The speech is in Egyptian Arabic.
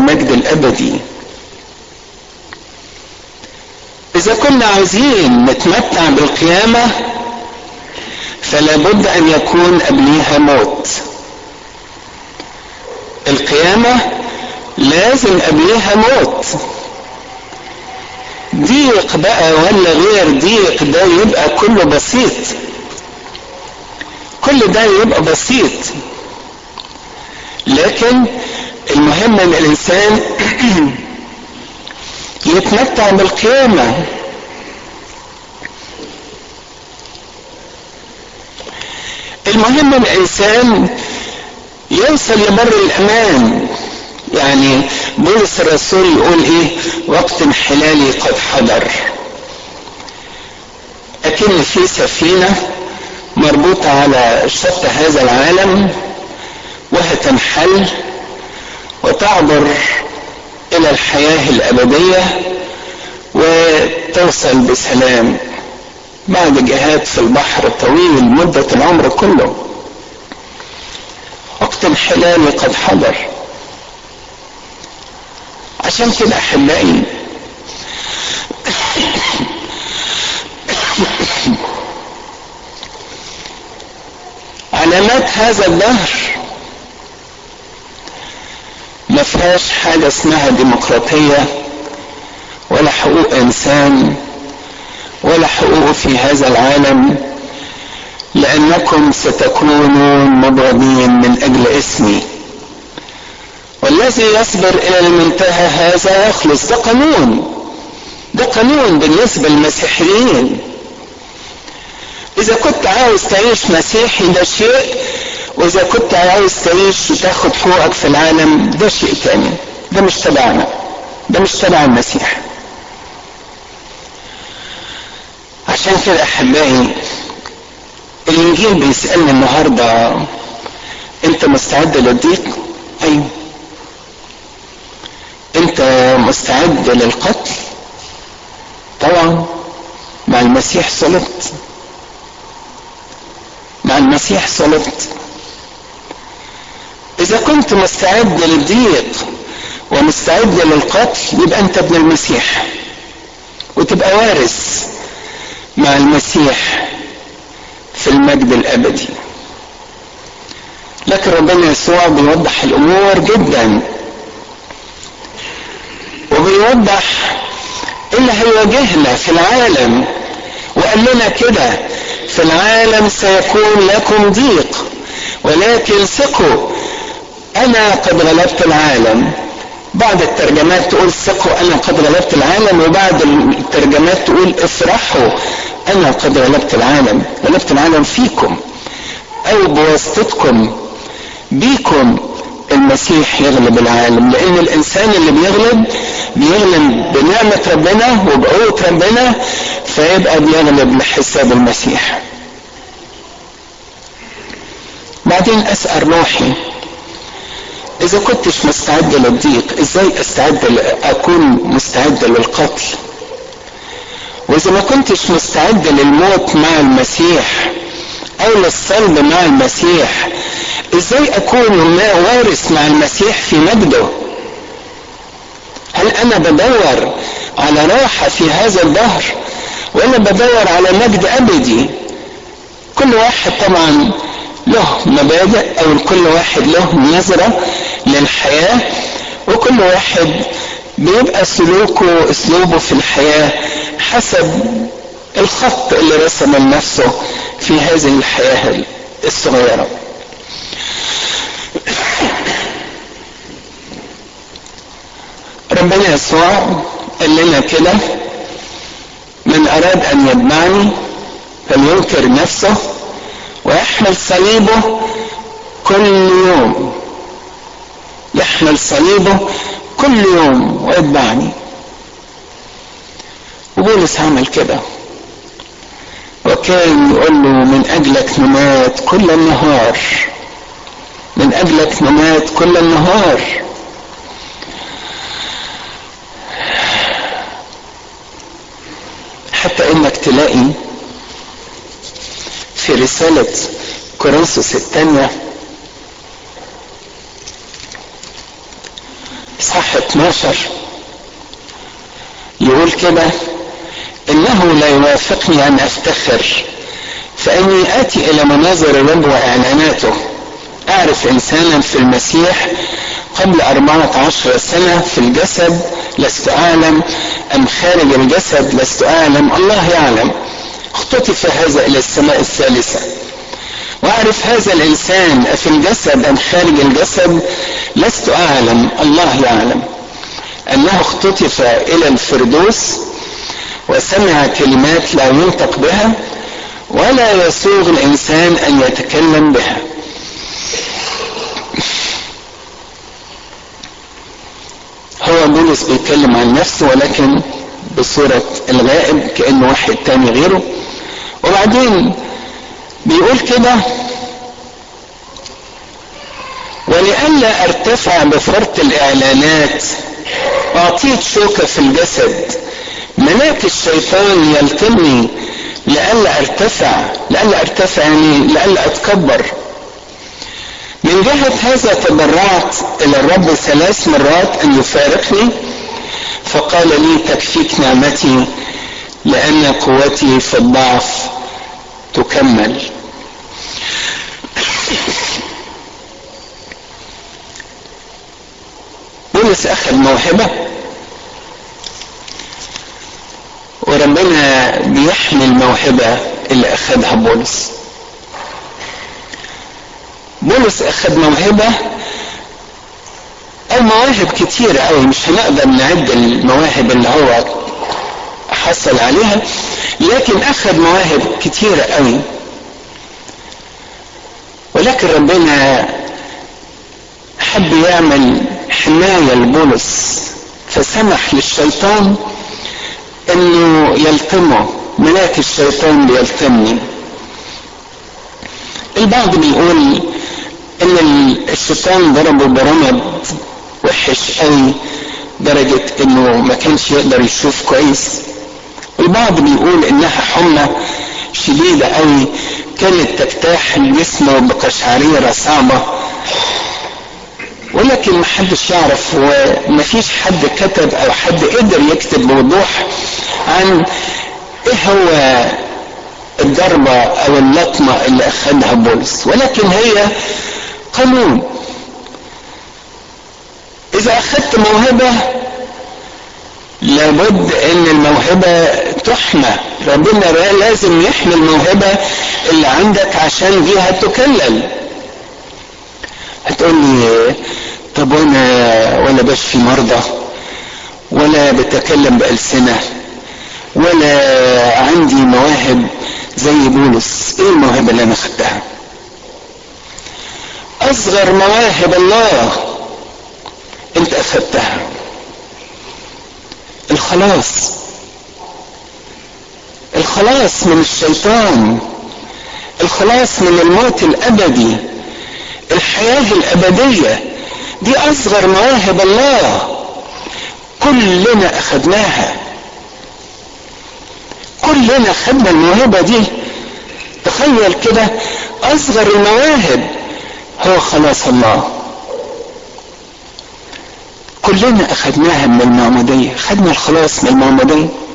المجد الابدي اذا كنا عايزين نتمتع بالقيامة فلا بد ان يكون قبليها موت القيامة لازم قبليها موت ضيق بقى ولا غير ضيق ده يبقى كله بسيط كل ده يبقى بسيط لكن المهم ان الانسان يتمتع بالقيامة المهم الانسان يوصل لبر الامان يعني بولس الرسول يقول ايه وقت انحلالي قد حضر اكن في سفينة مربوطة على شط هذا العالم وهتنحل وتعبر الى الحياة الابدية وتوصل بسلام بعد جهاد في البحر طويل مدة العمر كله وقت انحلالي قد حضر عشان كده احبائي علامات هذا الدهر ما فيهاش حاجة اسمها ديمقراطية ولا حقوق انسان ولا حقوق في هذا العالم لانكم ستكونون مبغضين من اجل اسمي والذي يصبر الى المنتهى هذا يخلص ده قانون ده قانون بالنسبة للمسيحيين اذا كنت عاوز تعيش مسيحي ده شيء واذا كنت عاوز تعيش وتاخد حقوقك في العالم ده شيء تاني ده مش تبعنا ده مش تبع المسيح عشان كده احبائي الانجيل بيسألني النهاردة انت مستعد للضيق ايوه انت مستعد للقتل طبعا مع المسيح صلبت مع المسيح صلبت اذا كنت مستعد للضيق ومستعد للقتل يبقى انت ابن المسيح وتبقى وارث مع المسيح في المجد الابدي لكن ربنا يسوع بيوضح الامور جدا وبيوضح ايه اللي هيواجهنا في العالم وقال لنا كده في العالم سيكون لكم ضيق ولكن ثقوا انا قد غلبت العالم بعض الترجمات تقول ثقوا انا قد غلبت العالم وبعض الترجمات تقول افرحوا انا قد غلبت العالم غلبت العالم فيكم او بواسطتكم بيكم المسيح يغلب العالم لان الانسان اللي بيغلب بيغلب بنعمة ربنا وبقوة ربنا فيبقى بيغلب لحساب المسيح بعدين اسأل روحي اذا كنتش مستعد للضيق ازاي استعد اكون مستعد للقتل واذا ما كنتش مستعد للموت مع المسيح او للصلب مع المسيح ازاي اكون وارث مع المسيح في مجده هل انا بدور على راحة في هذا الدهر ولا بدور على مجد ابدي كل واحد طبعا له مبادئ او كل واحد له نظرة للحياة وكل واحد بيبقى سلوكه اسلوبه في الحياة حسب الخط اللي رسم لنفسه في هذه الحياة الصغيرة ربنا يسوع قال لنا كده من اراد ان يتبعني فلينكر نفسه ويحمل صليبه كل يوم يحمل صليبه كل يوم ويتبعني وبولس عمل كده وكان يقول له من اجلك نمات كل النهار من اجلك نمات كل النهار حتى انك تلاقي في رسالة كورنثوس الثانية صح 12 يقول كده انه لا يوافقني ان افتخر فاني اتي الى مناظر الرب واعلاناته اعرف انسانا في المسيح قبل أربعة عشر سنة في الجسد لست أعلم أم خارج الجسد لست أعلم الله يعلم اختطف هذا إلى السماء الثالثة وأعرف هذا الإنسان أفي الجسد أم خارج الجسد لست أعلم الله يعلم أنه اختطف إلى الفردوس وسمع كلمات لا ينطق بها ولا يسوغ الإنسان أن يتكلم بها هو بولس بيتكلم عن نفسه ولكن بصورة الغائب كأنه واحد تاني غيره وبعدين بيقول كده ولئلا ارتفع بفرط الاعلانات اعطيت شوكة في الجسد ملاك الشيطان يلتمني لئلا ارتفع لئلا ارتفع يعني لئلا اتكبر من جهة هذا تبرعت إلى الرب ثلاث مرات أن يفارقني فقال لي تكفيك نعمتي لأن قوتي في الضعف تكمل بولس أخذ موهبة وربنا بيحمي الموهبة اللي أخذها بولس بولس اخذ موهبة او مواهب كتيرة قوي مش هنقدر نعد المواهب اللي هو حصل عليها لكن اخذ مواهب كتيرة قوي ولكن ربنا حب يعمل حماية لبولس فسمح للشيطان انه يلتمه ملاك الشيطان بيلتمني البعض بيقول ان الشيطان ضربه برمد وحش قوي درجة انه ما كانش يقدر يشوف كويس البعض بيقول انها حمى شديدة قوي كانت تجتاح الجسم بقشعريرة صعبة ولكن محدش يعرف ومفيش حد كتب او حد قدر يكتب بوضوح عن ايه هو الضربة او اللطمة اللي اخذها بولس ولكن هي قانون اذا اخذت موهبة لابد ان الموهبة تحمى ربنا لازم يحمي الموهبة اللي عندك عشان بيها تكلل هتقول لي طب وانا ولا بشفي مرضى ولا بتكلم بألسنة ولا عندي مواهب زي بولس ايه الموهبة اللي انا خدتها اصغر مواهب الله انت اخذتها الخلاص الخلاص من الشيطان الخلاص من الموت الابدي الحياة الابدية دي اصغر مواهب الله كلنا اخذناها كلنا خدنا الموهبة دي تخيل كده اصغر المواهب هو خلاص الله كلنا اخذناها من المعمودية خدنا الخلاص من المعمودية